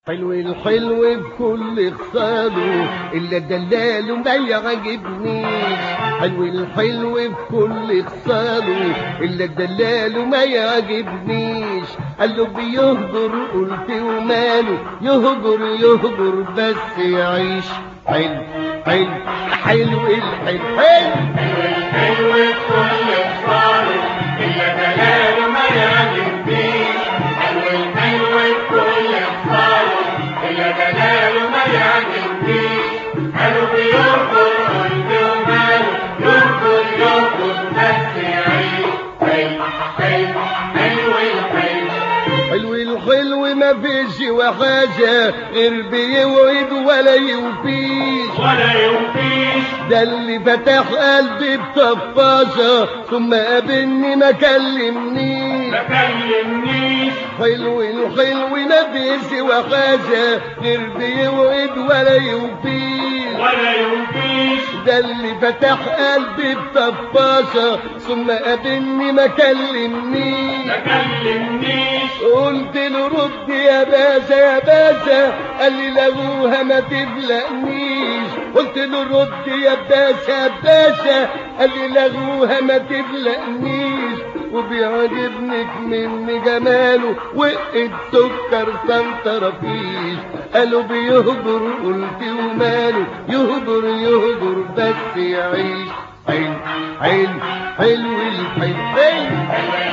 حلو الحلو بكل خصاله إلا دلاله ما يعجبنيش حلو الحلو بكل خصاله إلا دلاله ما يعجبنيش قال له بيهجر قلت وماله يهجر يهجر بس يعيش حلو حلو حلو الحلو حلو الحلو بكل خصاله إلا دلاله ما يعجبنيش حلو الحلو بكل خصاله إلا دلاله ما يعجبنيش حلو بيرقص قلبي وماله يرقص يرقص بس يعيش حلو حلو حلو الحلو حلو الحلو ما فيش وحاجة غير بيوعد ولا يوفيش ولا يوفيش ده اللي فتح قلبي بطفاشة ثم قابلني ما كلمنيش ما كلمنيش حلو الحلو ما فيش وحاجة غير بيوعد ولا يوفيش ولا يوفيش ده اللي فتح قلبي بطفاشة ثم قابلني ما كلمنيش ما كلمنيش قلت له رد يا باشا يا باشا قال لي لغوها ما تبلقنيش قلت له رد يا باشا يا باشا قال لي لغوها ما تبلقنيش وبيعجبنك من جماله وقت سكر سنتر فيش قالوا بيهجر قلت وماله يهجر يهجر بس يعيش حلو حلو حلو الحلو حلو حلو